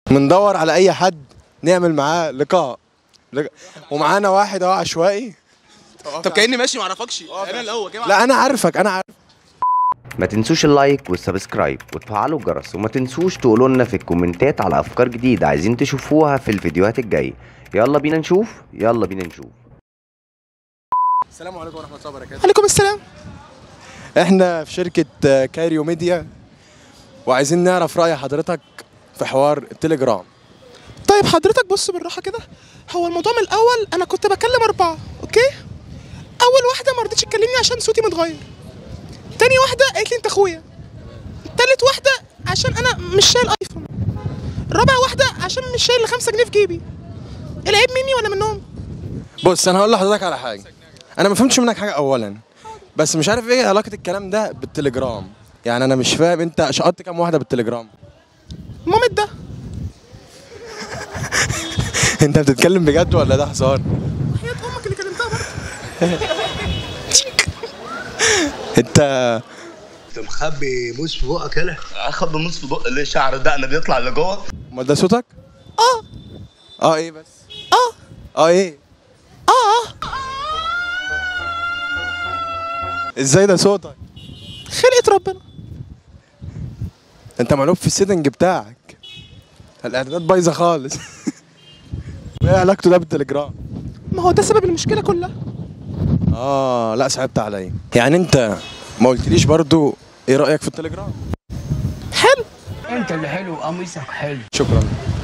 بندور على اي حد نعمل معاه لقاء لق- ومعانا واحد اهو عشوائي طب كاني ماشي ما اعرفكش انا الاول كده لا انا عارفك انا عارف ما تنسوش اللايك والسبسكرايب وتفعلوا الجرس وما تنسوش تقولوا لنا في الكومنتات على افكار جديده عايزين تشوفوها في الفيديوهات الجايه يلا بينا نشوف يلا بينا نشوف السلام عليكم ورحمه الله وبركاته عليكم السلام احنا في شركه آه، كايريو ميديا وعايزين نعرف راي حضرتك في حوار التليجرام طيب حضرتك بص بالراحه كده هو الموضوع من الاول انا كنت بكلم اربعه اوكي اول واحده ما رضتش تكلمني عشان صوتي متغير تاني واحده قالت لي انت اخويا تالت واحده عشان انا مش شايل ايفون رابع واحده عشان مش شايل 5 جنيه في جيبي العيب مني ولا منهم بص انا هقول لحضرتك على حاجه انا ما فهمتش منك حاجه اولا بس مش عارف ايه علاقه الكلام ده بالتليجرام يعني انا مش فاهم انت شقطت كام واحده بالتليجرام مامت ده انت بتتكلم بجد ولا ده هزار حياة امك اللي كلمتها برضه انت انت مخبي موس في بقك يالا اخد نص في بق ليه شعر دقن بيطلع لجوه امال ده صوتك اه اه ايه بس اه اه ايه اه اه ازاي ده صوتك خلقت ربنا انت مقلوب في السيتنج بتاعك الاعدادات بايظه خالص ايه علاقته ده بالتليجرام ما هو ده سبب المشكله كلها اه لا صعبت عليا يعني انت ما قلتليش برضو ايه رايك في التليجرام حلو انت اللي حلو قميصك حلو شكرا